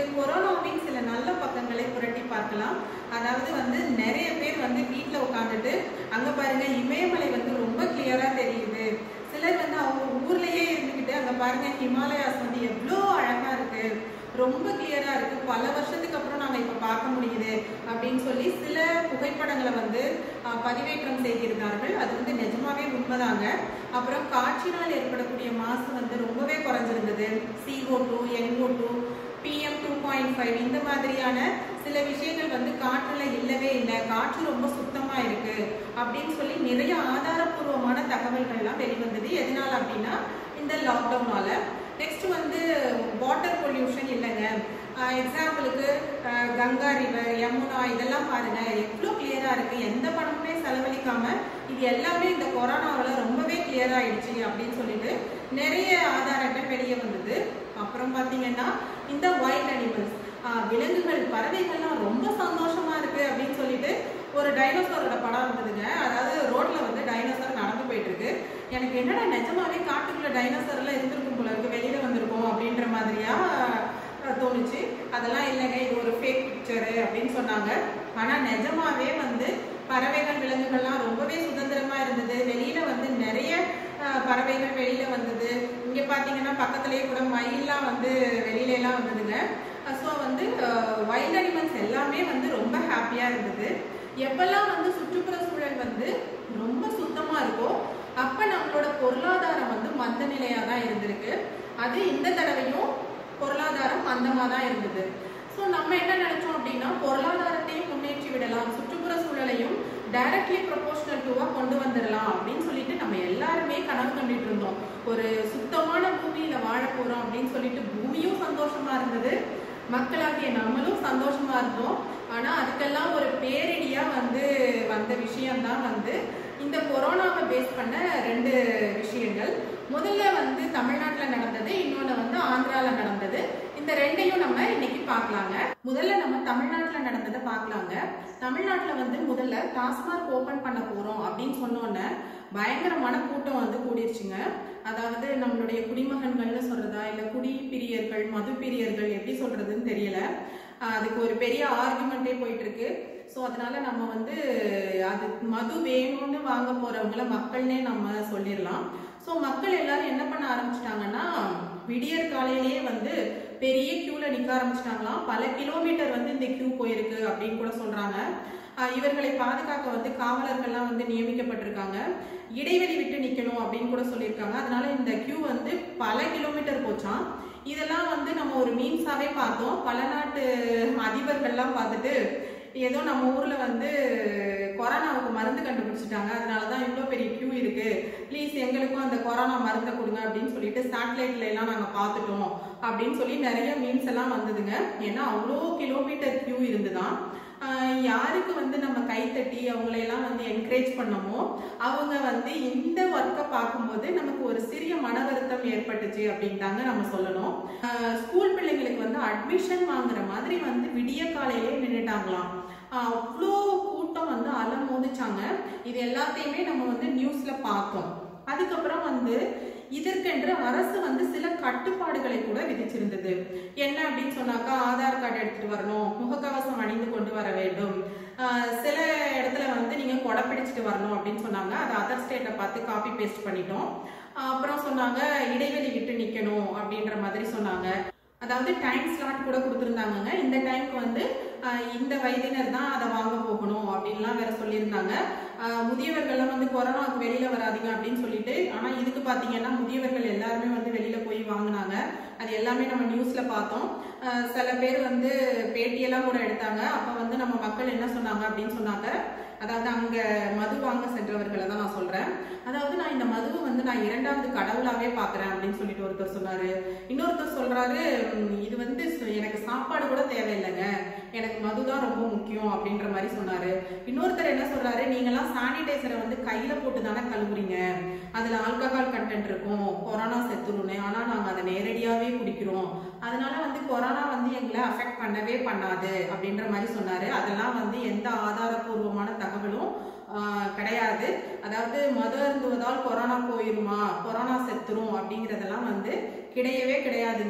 கொரோனாவின் சில நல்ல பக்கங்களை புரட்டி பார்க்கலாம் அதாவது வந்து நிறைய பேர் வந்து வீட்டில் உட்காந்துட்டு அங்கே பாருங்க இமயமலை வந்து ரொம்ப கிளியராக தெரியுது சிலர் வந்து அவங்க ஊர்லயே இருந்துக்கிட்டு அங்கே பாருங்க ஹிமாலயாஸ் வந்து எவ்வளோ அழகா இருக்கு ரொம்ப கிளியரா இருக்கு பல வருஷத்துக்கு அப்புறம் நாங்க இப்ப பார்க்க முடியுது அப்படின்னு சொல்லி சில புகைப்படங்களை வந்து ஆஹ், பதிவேற்றம் செய்திருந்தார்கள் அது வந்து நிஜமாவே உண்மைதாங்க அப்புறம் காற்றினால் ஏற்படக்கூடிய மாசு வந்து ரொம்பவே குறைஞ்சிருந்தது CO2 two NO two PM two point five இந்த மாதிரியான சில விஷயங்கள் வந்து காற்றுல இல்லவே இல்லை காற்று ரொம்ப சுத்தமா இருக்கு அப்படின்னு சொல்லி நிறைய ஆதாரப்பூர்வமான தகவல்கள்லாம் வெளிவந்தது எதனால அப்படின்னா இந்த லாக்டவுனால நெக்ஸ்ட் வந்து வாட்டர் பொல்யூஷன் இல்லைங்க எக்ஸாம்பிளுக்கு கங்கா ரிவர் யமுனா இதெல்லாம் பாருங்க எவ்வளோ கிளியரா இருக்கு எந்த பணமுமே செலவழிக்காம இது எல்லாமே இந்த கொரோனாவில் ரொம்பவே கிளியர் ஆயிடுச்சு அப்படின்னு சொல்லிட்டு நிறைய ஆதாரங்கள் வெளியே வந்தது அப்புறம் பார்த்தீங்கன்னா இந்த வைல்ட் அனிமல்ஸ் விலங்குகள் பறவைகள்லாம் ரொம்ப சந்தோஷமா இருக்கு அப்படின்னு சொல்லிட்டு ஒரு டைனோசரோட படம் இருந்ததுங்க அதாவது ரோட்ல வந்து டைனோசர் நடந்து போயிட்டு இருக்கு எனக்கு என்னடா நிஜமாவே காட்டுக்குள்ள டைனோசர் எல்லாம் இருந்திருக்கும் போல இருக்கு வெளியில வந்திருக்கும் அப்படின்ற மாதிரியா அஹ், தோணுச்சு அதெல்லாம் இல்லைங்க இது ஒரு ஃபேக் பிக்சரு அப்படின்னு சொன்னாங்க ஆனா நிஜமாவே வந்து பறவைகள் விலங்குகள்லாம் ரொம்பவே சுதந்திரமா இருந்தது வெளியில வந்து நிறைய அஹ், பறவைகள் வெளியில வந்தது இங்க பாத்தீங்கன்னா பக்கத்துலயே கூட மயில்லாம் வந்து வெளியில எல்லாம் வந்ததுங்க ஸோ வந்து வைல்ட் அனிமல்ஸ் எல்லாமே வந்து ரொம்ப ஹாப்பியா இருந்தது எப்பெல்லாம் வந்து சுற்றுப்புற சூழல் வந்து ரொம்ப சுத்தமா இருக்கோ அப்ப நம்மளோட பொருளாதாரம் வந்து மந்த நிலையா தான் இருந்திருக்கு அது இந்த தடவையும் பொருளாதாரம் மந்தமா தான் இருந்தது ஸோ நம்ம என்ன நினைச்சோம் அப்படின்னா பொருளாதாரத்தையும் முன்னேற்றி விடலாம் சுற்றுப்புற சூழலையும் டைரக்ட்லி ப்ரொபோஷனல் டூவா கொண்டு வந்துடலாம் அப்படின்னு சொல்லிட்டு நம்ம எல்லாருமே கனவு கண்டுட்டு இருந்தோம் ஒரு சுத்தமான பூமியில வாழ போறோம் அப்படின்னு சொல்லிட்டு பூமியும் சந்தோஷமா இருந்தது மக்களாகிய நம்மளும் சந்தோஷமா இருந்தோம் ஆனா அதுக்கெல்லாம் ஒரு பேரிடியா வந்து வந்த விஷயம்தான் வந்து இந்த கொரோனாவை பேஸ் பண்ண ரெண்டு விஷயங்கள் முதல்ல வந்து தமிழ்நாட்டுல நடந்தது இன்னொன்னு வந்து ஆந்திரால நடந்தது இந்த ரெண்டையும் நம்ம இன்னைக்கு பார்க்கலாங்க முதல்ல நம்ம தமிழ்நாட்டுல நடந்ததை பார்க்கலாங்க தமிழ்நாட்டுல வந்து முதல்ல டாஸ்மாக் ஓபன் பண்ண போறோம் அப்படின்னு சொன்னோன்னே பயங்கரமான கூட்டம் வந்து கூடிருச்சுங்க அதாவது நம்மளுடைய குடிமகன்கள்னு சொல்றதா இல்ல குடி பிரியர்கள் மது பிரியர்கள் எப்படி சொல்றதுன்னு தெரியல ஆஹ் அதுக்கு ஒரு பெரிய ஆர்குமெண்ட்டே போயிட்டு இருக்கு ஸோ அதனால நம்ம வந்து அது மது வேணும்னு வாங்க போறவங்கள மக்கள்னே நம்ம சொல்லிடலாம் ஸோ மக்கள் எல்லாரும் என்ன பண்ண ஆரம்பிச்சிட்டாங்கன்னா விடியற் காலையிலேயே வந்து பெரிய கியூல நிக்க ஆரம்பிச்சிட்டாங்களாம் பல கிலோமீட்டர் வந்து இந்த கியூ போயிருக்கு அப்படின்னு கூட சொல்றாங்க ஆஹ் இவர்களை பாதுகாக்க வந்து காவலர்கள்லாம் வந்து நியமிக்கப்பட்டிருக்காங்க இடைவெளி விட்டு நிக்கணும் அப்படின்னு கூட சொல்லியிருக்காங்க அதனால இந்த கியூ வந்து பல கிலோமீட்டர் போச்சாம் இதெல்லாம் வந்து நம்ம ஒரு மீன்ஸாவே பார்த்தோம் பல நாட்டு அதிபர்கள்லாம் பார்த்துட்டு ஏதோ நம்ம ஊர்ல வந்து கொரோனாவுக்கு மருந்து கண்டுபிடிச்சிட்டாங்க அதனாலதான் இவ்வளோ பெரிய கியூ இருக்கு ப்ளீஸ் எங்களுக்கும் அந்த கொரோனா மருந்தை கொடுங்க அப்படின்னு சொல்லிட்டு சேட்டலைட்ல எல்லாம் நாங்க பார்த்துட்டோம் அப்படின்னு சொல்லி நிறைய மீன்ஸ் எல்லாம் வந்ததுங்க ஏன்னா அவ்வளோ கிலோமீட்டர் கியூ இருந்துதான் ஆஹ் யாருக்கு வந்து நம்ம கைத்தட்டி அவங்களையெல்லாம் வந்து என்கரேஜ் பண்ணமோ அவங்க வந்து இந்த ஒர்க்கை பார்க்கும்போது நமக்கு ஒரு சிறிய மன வருத்தம் ஏற்பட்டுச்சு அப்படின்ட்டாங்க நம்ம சொல்லணும் ஆஹ் ஸ்கூல் பிள்ளைங்களுக்கு வந்து அட்மிஷன் வாங்குற மாதிரி வந்து விடிய காலையிலே நின்றுட்டாங்களாம் அவ்வளோ கூட்டம் வந்து அலமோதிச்சாங்க இது எல்லாத்தையுமே நம்ம வந்து நியூஸ்ல பார்த்தோம் அதுக்கப்புறம் வந்து இதற்கென்று அரசு வந்து சில கட்டுப்பாடுகளை கூட விதிச்சிருந்தது என்ன அப்படின்னு சொன்னாக்கா ஆதார் கார்டு எடுத்துட்டு வரணும் முகக்கவசம் அணிந்து கொண்டு வர வேண்டும் ஆஹ் சில இடத்துல வந்து நீங்க கொடை பிடிச்சிட்டு வரணும் அப்படின்னு சொன்னாங்க அதை அதர் ஸ்டேட்டை பார்த்து காப்பி பேஸ்ட் பண்ணிட்டோம் ஆஹ் அப்புறம் சொன்னாங்க இடைவெளி விட்டு நிக்கணும் அப்படின்ற மாதிரி சொன்னாங்க அதாவது டைம் ஸ்லாட் கூட கொடுத்துருந்தாங்கங்க இந்த டைம்க்கு வந்து ஆஹ் இந்த வயதினர் தான் அதை வாங்க போகணும் அப்படின்லாம் வேற சொல்லியிருந்தாங்க ஆஹ் முதியவர்கள்லாம் வந்து கொரோனாவுக்கு வெளியில வராதீங்க அப்படின்னு சொல்லிட்டு ஆனா இதுக்கு பாத்தீங்கன்னா முதியவர்கள் எல்லாருமே வந்து வெளியில போய் வாங்கினாங்க அது எல்லாமே நம்ம நியூஸ்ல பார்த்தோம் ஆஹ் சில பேர் வந்து பேட்டியெல்லாம் கூட எடுத்தாங்க அப்ப வந்து நம்ம மக்கள் என்ன சொன்னாங்க அப்படின்னு சொன்னாங்க அதாவது அங்க மது வாங்க சென்றவர்களை தான் நான் சொல்றேன் அதாவது நான் இந்த மதுவை வந்து நான் இரண்டாவது கடவுளாவே பாக்குறேன் அப்படின்னு சொல்லிட்டு ஒருத்தர் சொன்னாரு இன்னொருத்தர் சொல்றாரு "உம், இது வந்து சு- எனக்கு சாப்பாடு கூட தேவையில்லைங்க எனக்கு மது தான் ரொம்ப முக்கியம் அப்படின்ற மாதிரி சொன்னாரு இன்னொருத்தர் என்ன சொல்றாரு நீங்கெல்லாம் சானிடைசரை வந்து கையில போட்டு தானே கழுவுறீங்க அதுல ஆல்கஹால் கண்டென்ட் இருக்கும் கொரோனா செத்துருன்னு ஆனா நாங்க அதை நேரடியாவே குடிக்கிறோம் அதனால வந்து கொரோனா வந்து எங்களை அஃபெக்ட் பண்ணவே பண்ணாது அப்படின்ற மாதிரி சொன்னாரு அதெல்லாம் வந்து எந்த ஆதாரபூர்வமான தகவலும் ஆஹ், கிடையாது அதாவது மது அருந்துவதால் கொரோனா போயிருமா கொரோனா செத்துரும் அப்படிங்கறதெல்லாம் வந்து கிடையவே கிடையாதுங்க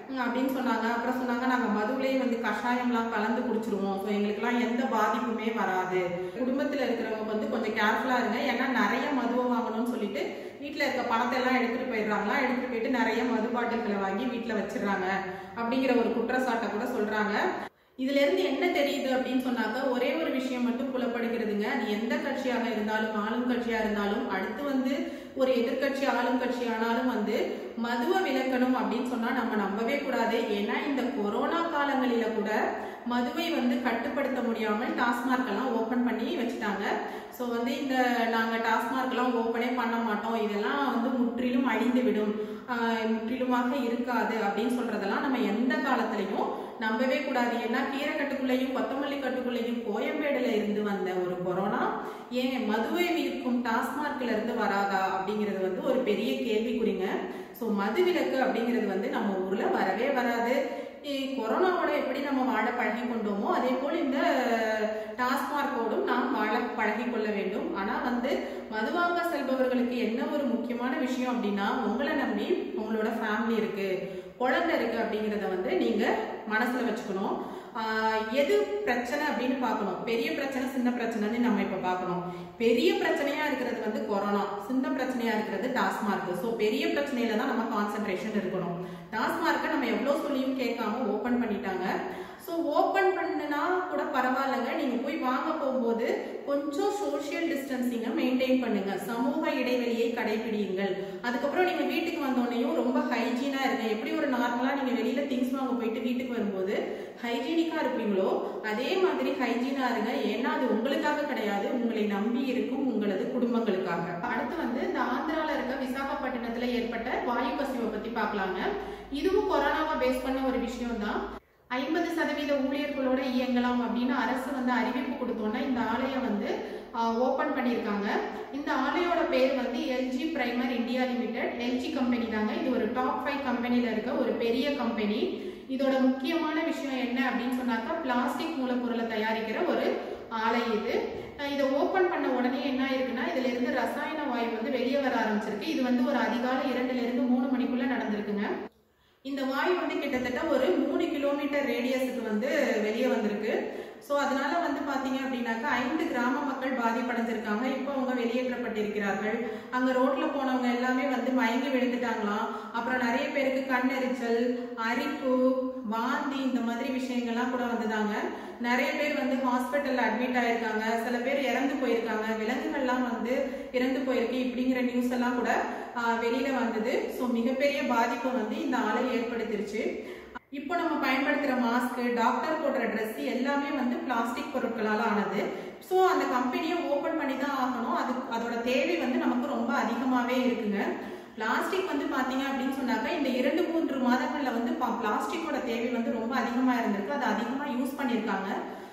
உம், அப்படின்னு சொன்னாங்க அப்புறம் சொன்னாங்க நாங்க மதுவிலேயே வந்து கஷாயம்லாம் கலந்து குடிச்சிருவோம் ஸோ எங்களுக்குலாம் எந்த பாதிப்புமே வராது குடும்பத்துல இருக்கிறவங்க வந்து கொஞ்சம் கேர்ஃபுல்லா இருங்க ஏன்னா நிறைய மதுவை வாங்கணும்னு சொல்லிட்டு வீட்ல இருக்க பணத்தை எல்லாம் எடுத்துட்டு போயிடுறாங்களா எடுத்துட்டு போயிட்டு நிறைய மது பாட்டில்களை வாங்கி வீட்ல வச்சிடுறாங்க அப்படிங்கிற ஒரு குற்றச்சாட்டை கூட சொல்றாங்க இதுல இருந்து என்ன தெரியுது அப்படின்னு சொன்னாக்க ஒரே ஒரு விஷயம் மட்டும் புலப்படுகிறதுங்க அது எந்த கட்சியாக இருந்தாலும் ஆளும் கட்சியா இருந்தாலும் அடுத்து வந்து ஒரு எதிர்க்கட்சி ஆளும் கட்சி ஆனாலும் வந்து மதுவை விலக்கணும் அப்படின்னு சொன்னா நம்ம நம்பவே கூடாது ஏன்னா இந்த கொரோனா காலங்களில கூட மதுவை வந்து கட்டுப்படுத்த முடியாமல் டாஸ்மார்க் எல்லாம் ஓபன் பண்ணி வச்சுட்டாங்க ஸோ வந்து இந்த நாங்க டாஸ்மார்க் எல்லாம் ஓப்பனே பண்ண மாட்டோம் இதெல்லாம் வந்து முற்றிலும் அழிந்து விடும் ஆஹ் முற்றிலுமாக இருக்காது அப்படின்னு சொல்றதெல்லாம் நம்ம எந்த காலத்திலையும் நம்பவே கூடாது ஏன்னா கீரைக்கட்டுக்குள்ளேயும் கொத்தமல்லி கட்டுக்குள்ளேயும் கோயம்பேடுல இருந்து வந்த ஒரு கொரோனா ஏன் மதுவை விற்கும் டாஸ்மார்க்ல இருந்து வராதா அப்படிங்கிறது வந்து ஒரு பெரிய கேள்விக்குறிங்க ஸோ மது விலக்கு அப்படிங்கிறது வந்து நம்ம ஊர்ல வரவே வராது இ- கொரோனாவோட எப்படி நம்ம வாழ பழகி கொண்டோமோ அதே போல் இந்த டாஸ்மார்க்கோடும் நாம் வாழ பழகி கொள்ள வேண்டும் ஆனா வந்து மதுவாங்க செல்பவர்களுக்கு என்ன ஒரு முக்கியமான விஷயம் அப்படின்னா உங்களை நம்பி உங்களோட ஃபேமிலி இருக்கு குழந்தை இருக்கு அப்படிங்கிறத வந்து நீங்க மனசுல வச்சுக்கணும் ஆஹ் எது பிரச்சனை அப்படின்னு பார்க்கணும் பெரிய பிரச்சனை சின்ன பிரச்சனைன்னு நம்ம இப்ப பார்க்கணும் பெரிய பிரச்சனையா இருக்கிறது வந்து கொரோனா சின்ன பிரச்சனையா இருக்கிறது டாஸ்மார்க் ஸோ பெரிய பிரச்சனையில தான் நம்ம கான்சென்ட்ரேஷன் இருக்கணும் டாஸ்மார்க்கை நம்ம எவ்வளோ சொல்லியும் கேட்காம ஓப்பன் பண்ணிட்டாங்க ஸோ ஓப்பன் பண்ணுனா கூட பரவாயில்லைங்க நீங்க போய் வாங்க போகும்போது கொஞ்சம் சோஷியல் டிஸ்டன்சிங்கை மெயின்டைன் பண்ணுங்க சமூக இடைவெளியை கடைபிடியுங்கள் அதுக்கப்புறம் நீங்க வீட்டுக்கு வந்தோடனையும் ரொம்ப ஹைஜீனா இருங்க எப்படி ஒரு நார்மலா நீங்க வெளியில திங்ஸ் வாங்க போயிட்டு வீட்டுக்கு வரும்போது ஹைஜீனிக்கா இருப்பீங்களோ அதே மாதிரி ஹைஜீனா இருங்க ஏன்னா அது உங்களுக்காக கிடையாது உங்களை நம்பி இருக்கும் உங்களது குடும்பங்களுக்காக அடுத்து வந்து இந்த ஆந்திரால இருக்க விசாகப்பட்டினத்துல ஏற்பட்ட வாயு கசிவை பத்தி பார்க்கலாங்க இதுவும் கொரோனாவை பேஸ் பண்ண ஒரு விஷயம் தான் ஐம்பது சதவீத ஊழியர்களோட இயங்கலாம் அப்படின்னு அரசு வந்து அறிவிப்பு கொடுத்தோன்னா இந்த ஆலயம் வந்து ஓபன் பண்ணியிருக்காங்க இந்த ஆலையோட பேர் வந்து LG Primer India Limited LG company தாங்க இது ஒரு டாப் ஃபைவ் கம்பெனில இருக்க ஒரு பெரிய கம்பெனி இதோட முக்கியமான விஷயம் என்ன அப்படின்னு சொன்னாக்கா பிளாஸ்டிக் மூலப்பொருளை தயாரிக்கிற ஒரு ஆலை இது அஹ் இதை ஓபன் பண்ண உடனே என்ன ஆயிருக்குன்னா இதுல இருந்து ரசாயன வாயு வந்து வெளியே வர ஆரம்பிச்சிருக்கு இது வந்து ஒரு அதிகாலை இரண்டுல இருந்து மூணு மணிக்குள்ள நடந்திருக்குங்க இந்த வாயு வந்து கிட்டத்தட்ட ஒரு மூணு கிலோமீட்டர் ரேடியஸுக்கு வந்து வெளியே வந்திருக்கு ஸோ அதனால வந்து பாத்தீங்க அப்படின்னாக்கா ஐந்து கிராம மக்கள் பாதிப்படைஞ்சிருக்காங்க இப்போ அவங்க வெளியேற்றப்பட்டிருக்கிறார்கள் அங்க ரோட்ல போனவங்க எல்லாமே வந்து மயங்கி விழுந்துட்டாங்களாம் அப்புறம் நிறைய பேருக்கு கண் எரிச்சல் அரிப்பு வாந்தி இந்த மாதிரி விஷயங்கள்லாம் கூட வந்ததாங்க நிறைய பேர் வந்து ஹாஸ்பிட்டல்ல அட்மிட் ஆயிருக்காங்க சில பேர் இறந்து போயிருக்காங்க விலங்குகள்லாம் வந்து இறந்து போயிருக்கு இப்படிங்கிற நியூஸ் எல்லாம் கூட ஆஹ், வெளியில வந்தது ஸோ மிகப்பெரிய பாதிப்பை வந்து இந்த ஆலை ஏற்படுத்திருச்சு இப்போ நம்ம பயன்படுத்துற மாஸ்க் டாக்டர் போடுற Dress எல்லாமே வந்து பிளாஸ்டிக் பொருட்களால ஆனது ஸோ அந்த கம்பெனியை ஓபன் பண்ணி தான் ஆகணும் அது அதோட தேவை வந்து நமக்கு ரொம்ப அதிகமாவே இருக்குங்க பிளாஸ்டிக் வந்து பாத்தீங்க அப்படின்னு சொன்னாக்கா இந்த இரண்டு மூன்று மாதங்கள்ல வந்து பா- பிளாஸ்டிக்கோட தேவை வந்து ரொம்ப அதிகமா இருந்திருக்கு அதை அதிகமா யூஸ் பண்ணியிருக்காங்க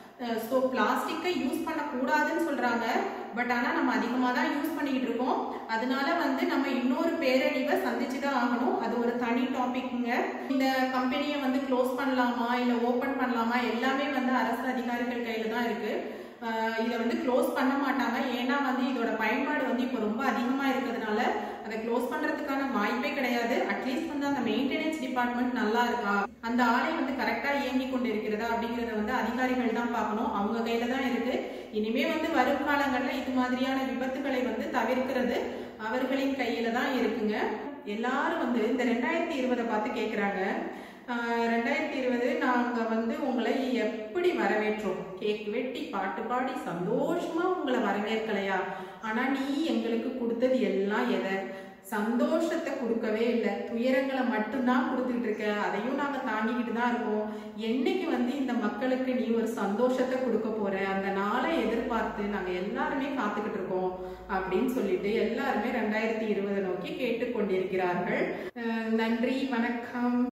ஸோ பிளாஸ்டிக்கை யூஸ் பண்ணக்கூடாதுன்னு சொல்றாங்க பட் ஆனால் நம்ம அதிகமாக தான் யூஸ் பண்ணிக்கிட்டு இருக்கோம் அதனால வந்து நம்ம இன்னொரு பேரழிவை சந்திச்சு தான் ஆகணும் அது ஒரு தனி டாபிக்ங்க இந்த கம்பெனியை வந்து க்ளோஸ் பண்ணலாமா இல்லை ஓப்பன் பண்ணலாமா எல்லாமே வந்து அரசு அதிகாரிகள் கையில் தான் இருக்கு ஆஹ் இதை வந்து க்ளோஸ் பண்ண மாட்டாங்க ஏன்னா வந்து இதோட பயன்பாடு வந்து இப்போ ரொம்ப அதிகமாக இருக்கிறதுனால அதை க்ளோஸ் பண்றதுக்கான வாய்ப்பே கிடையாது அட்லீஸ்ட் வந்து அந்த மெயின்டெனன்ஸ் டிபார்ட்மெண்ட் நல்லா இருக்கா அந்த ஆலை வந்து கரெக்டா இயங்கி கொண்டு இருக்கிறதா அப்படிங்கறத வந்து அதிகாரிகள் தான் பார்க்கணும் அவங்க கையில தான் இருக்கு இனிமே வந்து வரும் காலங்கள்ல இது மாதிரியான விபத்துகளை வந்து தவிர்க்கிறது அவர்களின் கையில தான் இருக்குங்க எல்லாரும் வந்து இந்த ரெண்டாயிரத்தி இருபதை பார்த்து கேக்குறாங்க ஆஹ் ரெண்டாயிரத்தி இருபது நாங்க வந்து உங்களை எப்படி வரவேற்றோம் கேக் வெட்டி பாட்டு பாடி சந்தோஷமா உங்களை வரவேற்கலையா ஆனா நீ எங்களுக்கு கொடுத்தது எல்லாம் எதை சந்தோஷத்தை கொடுக்கவே இல்லை துயரங்களை மட்டும்தான் கொடுத்துட்டு இருக்க அதையும் நாங்க தாங்கிக்கிட்டு தான் இருக்கோம் என்னைக்கு வந்து இந்த மக்களுக்கு நீ ஒரு சந்தோஷத்தை கொடுக்க போற அந்த நாளை எதிர்பார்த்து நாங்க எல்லாருமே காத்துக்கிட்டு இருக்கோம் அப்படின்னு சொல்லிட்டு எல்லாருமே ரெண்டாயிரத்தி இருபதை நோக்கி கேட்டுக்கொண்டிருக்கிறார்கள் அஹ் நன்றி வணக்கம்